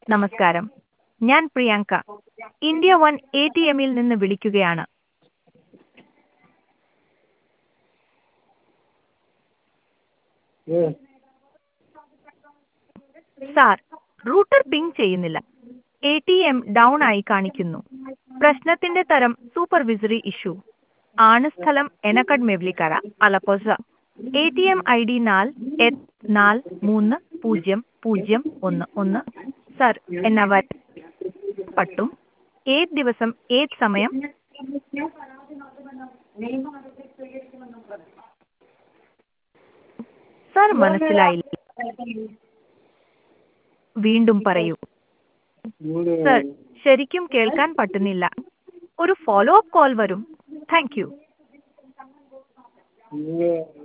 നമസ്കാരം ഞാൻ Priyanka India one A T എമ്മിൽ നിന്ന് വിളിക്കുകയാണ് സാർ റൂട്ടർ പിങ് ചെയ്യുന്നില്ല എ ടി എം ഡൗൺ ആയി കാണിക്കുന്നു പ്രശ്നത്തിന്റെ തരം സൂപ്പർവിസറി ഇഷ്യൂ ആണ് സ്ഥലം Ennakkad Mavelikkara Alappuzha A T M I D നാൽ എട്ട് നാല് മൂന്ന് പൂജ്യം പൂജ്യം ഒന്ന് ഒന്ന് സർ എന്നവർ പട്ടും ഏത് ദിവസം ഏത് സമയം സർ മനസ്സിലായില്ല വീണ്ടും പറയൂ സർ ശരിക്കും കേൾക്കാൻ പറ്റുന്നില്ല ഒരു ഫോളോ അപ്പ് കോൾ വരും താങ്ക് യു